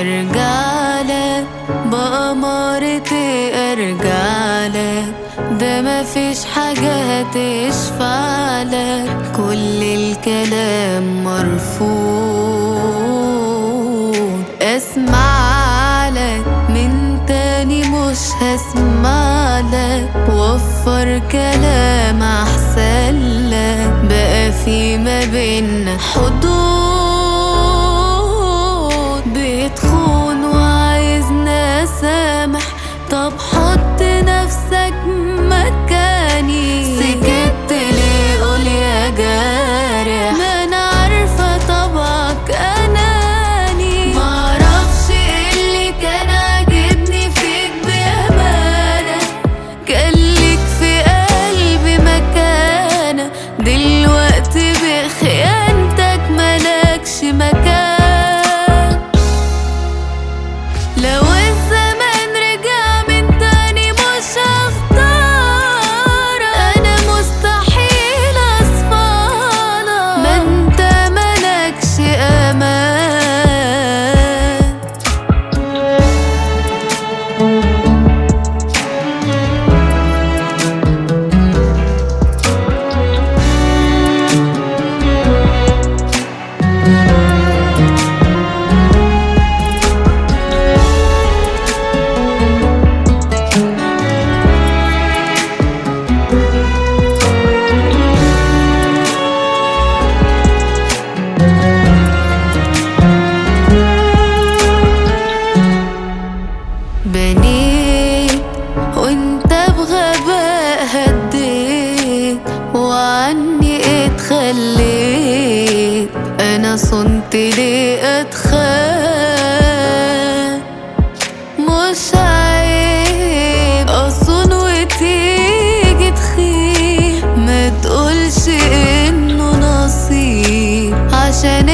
ارجعلك بأمارتي ارجعلك ده مفيش حاجة هتشفعلك كل الكلام مرفوض اسمعلك من تاني مش هسمعلك وفر كلام احسن لك بقى في ما بينا حدود بتخون وعايزنا سامح طب حط نفسك مكاني سكت ليه قول يا جارح ما انا عارفه طبعك اناني معرفش ايه اللي كان عاجبني فيك بامانه كان ليك في قلبي مكانه دلوقتي بخيانتك ملكش مكان لو الزمان رجع من تاني مش هختار انا مستحيل اصفالك ما انت ملكش امان بنيت وانت بغباء هديت وعني اتخليت انا صنت ليه اتخان مش عيب اصون وتيجي تخيب ما تقولش انه نصيب عشان